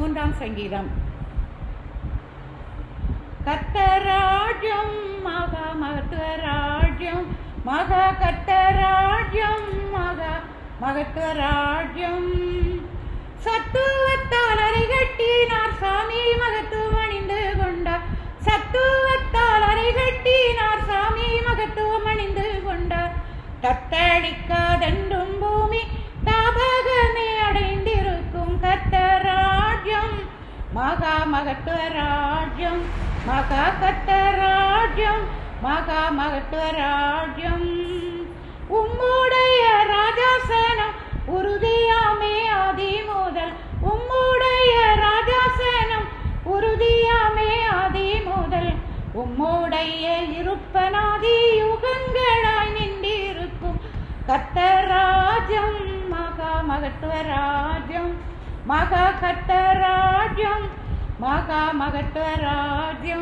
மூன்றாம் சங்கீதம் கத்தராஜ்யம் மகா மகத்துவராஜ்யம் மகா கத்தராஜ்யம் மகா மகத்துவராஜ்யம் சத்துவத்தால் அரைகட்டினார் சாமி மகத்துவம் அணிந்து கொண்டார் சத்துவத்தால் அரைகட்டினார் சாமி மகத்துவம் அணிந்து கொண்டார் தத்தளிக்காதென்றும் பூமி தாபகமே அடைந்திருக்கும் கத்தராஜ்யம் மகா மகத்துவராஜ்யம் மகா கத்தராஜ்யம் மகா மகத்துவராஜ்யம் உம்முடைய ராஜாசனம் உறுதியாமே ஆதி முதல் உம்முடைய ராஜாசனம் உறுதியாமே ஆதி முதல் உம்முடைய இருப்பனாதி யுகங்களாய் நின்றிருக்கும் கத்தராஜ்யம் மகா மகத்துவராஜ்யம் மகா கத்தராஜ்யம் மகா மகத்துவராஜ்யம்